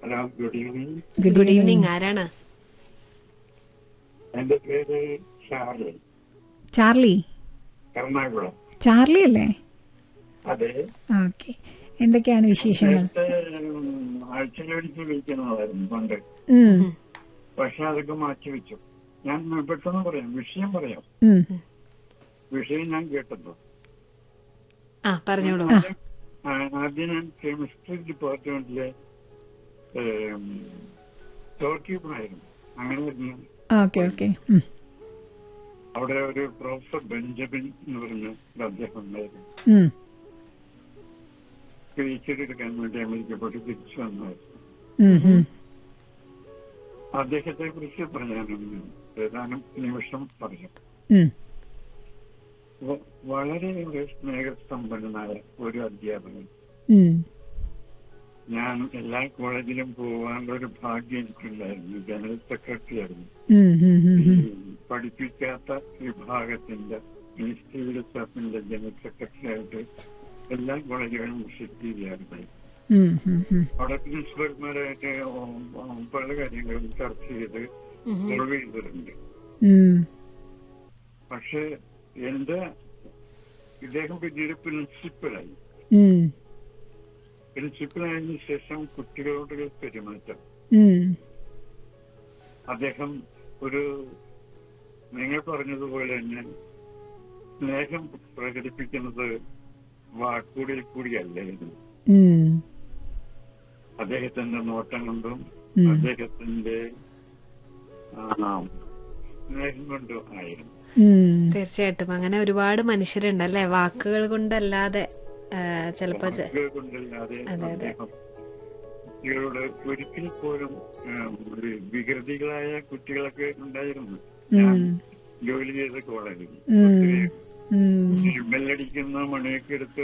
Hello good evening good evening ആരാണ് എന്റെ പേര് ഷാർലി ചാർലി എറണാകുളം ചാർലി അല്ലേ അതെ ഓക്കെ എന്തൊക്കെയാണ് വിശേഷങ്ങൾ നേരത്തെ ആഴ്ചയിലൊരിക്കൽ വിളിക്കുന്നതായിരുന്നു പണ്ട് ഉം, പക്ഷെ അതൊക്കെ മാറ്റി വെച്ചു ഞാൻ പെട്ടെന്ന് പറയാം വിഷയം പറയാം ഉം, വിഷയം ഞാൻ കേട്ടല്ലോ ആ പറഞ്ഞോളൂ ആദ്യം- ആ, ആദ്യം ഞാൻ കെമിസ്ട്രി ഡിപ്പാർട്ട്മെന്റിലെ സ്റ്റോർ കീപ്പറായിരുന്നു അങ്ങനെ ഓക്കെ ഓക്കെ ഉം, അവിടെ ഒരു പ്രൊഫസർ ബെഞ്ചമിൻ എന്ന് പറഞ്ഞ ഒരു അദ്ദേഹം ഉണ്ടായിരുന്നു ഉം, പി എച്ച് ഡി എടുക്കാൻ വേണ്ടി അമേരിക്ക പോയിട്ട് തിരിച്ചു വന്നായിരുന്നു ഉം, ഉം. അദ്ദേഹത്തെ കുറിച്ച് പറയാനൊന്ന് ഏതാനും നിമിഷം പറഞ്ഞു ഉം, വ- വളരെ ഒരു സ്നേഹസമ്പന്നനായ ഒരു അധ്യാപകൻ ഉം, ഞാൻ എല്ലാ കോളേജിലും പോകാനുള്ള ഒരു ഭാഗ്യം എനിക്കുണ്ടായിരുന്നു ജനറൽ സെക്രട്ടറി ആയിരുന്നു ഉം, ഉം, ഉം, ഉം. പഠിപ്പിക്കാത്ത വിഭാഗത്തിന്റെ മിനിസ്ട്രിയുടെ സ്റ്റാഫിന്റെ ജനറൽ സെക്രട്ടറി ആയിട്ട് എല്ലാ കോളേജുകളും വിസിറ്റ് ചെയ്യാറുണ്ടായി ഉം, ഉം, ഉം. അവിടെ പ്രിൻസിപ്പൽമാരായിട്ട് പല കാര്യങ്ങളും ചർച്ച ചെയ്ത് സോൾവ് ചെയ്തിട്ടുണ്ട് ഉം, പക്ഷെ എന്റെ ഇദ്ദേഹം പിന്നീട് പ്രിൻസിപ്പലായി ഉം, പ്രിൻസിപ്പലായതിനു ശേഷം കുട്ടികളോടുള്ള പെരുമാറ്റം ഉം. അദ്ദേഹം ഒരു നിങ്ങൾ പറഞ്ഞതുപോലെ തന്നെ സ്നേഹം പ്രകടിപ്പിക്കുന്നത് വാക്കുകളിൽ കൂടിയല്ലായിരുന്നു ഉം, അദ്ദേഹത്തിന്റെ നോട്ടം കൊണ്ടും ഉം. അദ്ദേഹത്തിന്റെ ആ, സ്നേഹം കൊണ്ടും ആയിരുന്നു ഉം. തീർച്ചയായിട്ടും അങ്ങനെ ഒരുപാട് മനുഷ്യരുണ്ടല്ലേ വാക്കുകൾ കൊണ്ടല്ലാതെ ആ, ചിലപ്പോ ചെ- വാക്കുകൾ കൊണ്ടല്ലാതെ അദ്ദേഹം കുട്ടികളോട് ഒരിക്കൽ പോലും ആ, ഒരു വികൃതികളായ കുട്ടികളൊക്കെ ഉണ്ടായിരുന്നു ഞാൻ ജോലി ചെയ്ത കോളേജിൽ ഒത്തിരി ഉം. ബെല്ലടിക്കുന്ന മണിയൊക്കെ എടുത്ത്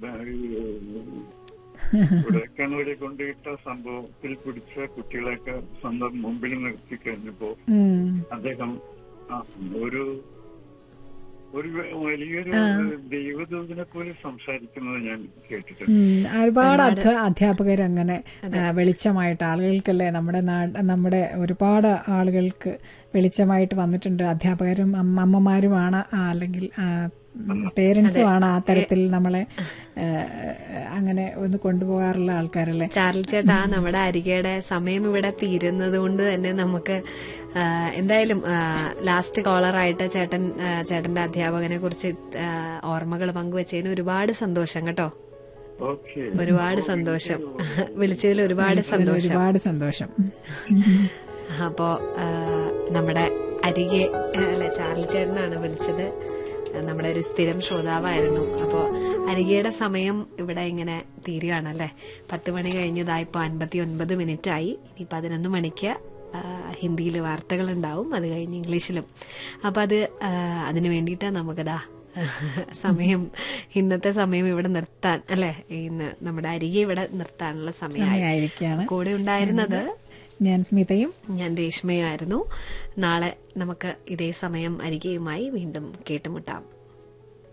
കൊടക്കണൂരെ കൊണ്ടിട്ട സംഭവത്തിൽ പിടിച്ച കുട്ടികളെയൊക്കെ സ്വന്തം മുമ്പിൽ നിർത്തി കഴിഞ്ഞപ്പോ ഉം. അദ്ദേഹം ആ, ഒരു ഒരു വലിയൊരു ദൈവദൂതനെ പോലെ സംസാരിക്കുന്നത് ഞാൻ കേട്ടിട്ടുണ്ട് ഉം, ഒരുപാട് അധ്യ- അധ്യാപകർ അങ്ങനെ ആ, വെളിച്ചമായിട്ട് ആളുകൾക്കല്ലേ നമ്മുടെ നാട് നമ്മുടെ ഒരുപാട് ആളുകൾക്ക് വെളിച്ചമായിട്ട് വന്നിട്ടുണ്ട് അധ്യാപകരും അമ്മ- അമ്മമാരുമാണ് ആ, അല്ലെങ്കിൽ പേരൻസുമാണ് ആ തരത്തിൽ നമ്മളെ ആ, അങ്ങനെ ഒന്ന് കൊണ്ടുപോകാറുള്ള ആൾക്കാരല്ലേ ചാർലി ചേട്ടാ നമ്മുടെ അരികയുടെ സമയം ഇവിടെ തീരുന്നത് കൊണ്ട് തന്നെ നമുക്ക് ആ, എന്തായാലും ലാസ്റ്റ് കോളറായിട്ട് ചേട്ടൻ ആ, ചേട്ടന്റെ അധ്യാപകനെ കുറിച്ച് ഓർമ്മകൾ പങ്കുവച്ചതിന് ഒരുപാട് സന്തോഷം കേട്ടോ ഓക്കെ ഒരുപാട് സന്തോഷം വിളിച്ചതിൽ ഒരുപാട് സന്തോഷം ഒരുപാട് സന്തോഷം അപ്പോ ആ, നമ്മുടെ അരികെ ആ, അല്ലെ ചാർലി ചേട്ടനാണ് വിളിച്ചത് ആ, നമ്മുടെ ഒരു സ്ഥിരം ശ്രോതാവായിരുന്നു അപ്പോ അരികയുടെ സമയം ഇവിടെ ഇങ്ങനെ തീരുകയാണ് അല്ലെ പത്ത് മണി കഴിഞ്ഞതാ ഇപ്പൊ അൻപത്തി ഒൻപത് മിനിറ്റ് ആയി ഇനി പതിനൊന്ന് മണിക്ക് ഹിന്ദിയിൽ വാർത്തകൾ ഉണ്ടാവും അത് കഴിഞ്ഞ് ഇംഗ്ലീഷിലും അപ്പൊ അത് ആ, അതിന് വേണ്ടിയിട്ടാ നമുക്കതാ സമയം ഇന്നത്തെ സമയം ഇവിടെ നിർത്താൻ അല്ലെ ഇന്ന് നമ്മുടെ അരികെ ഇവിടെ നിർത്താനുള്ള സമയമായി സമയമായിരിക്കുകയാണ് കൂടെ ഉണ്ടായിരുന്നത് ഞാൻ സ്മിതയും ഞാൻ രേഷ്മയായിരുന്നു നാളെ നമുക്ക് ഇതേ സമയം അരികെയുമായി വീണ്ടും കേട്ടുമുട്ടാം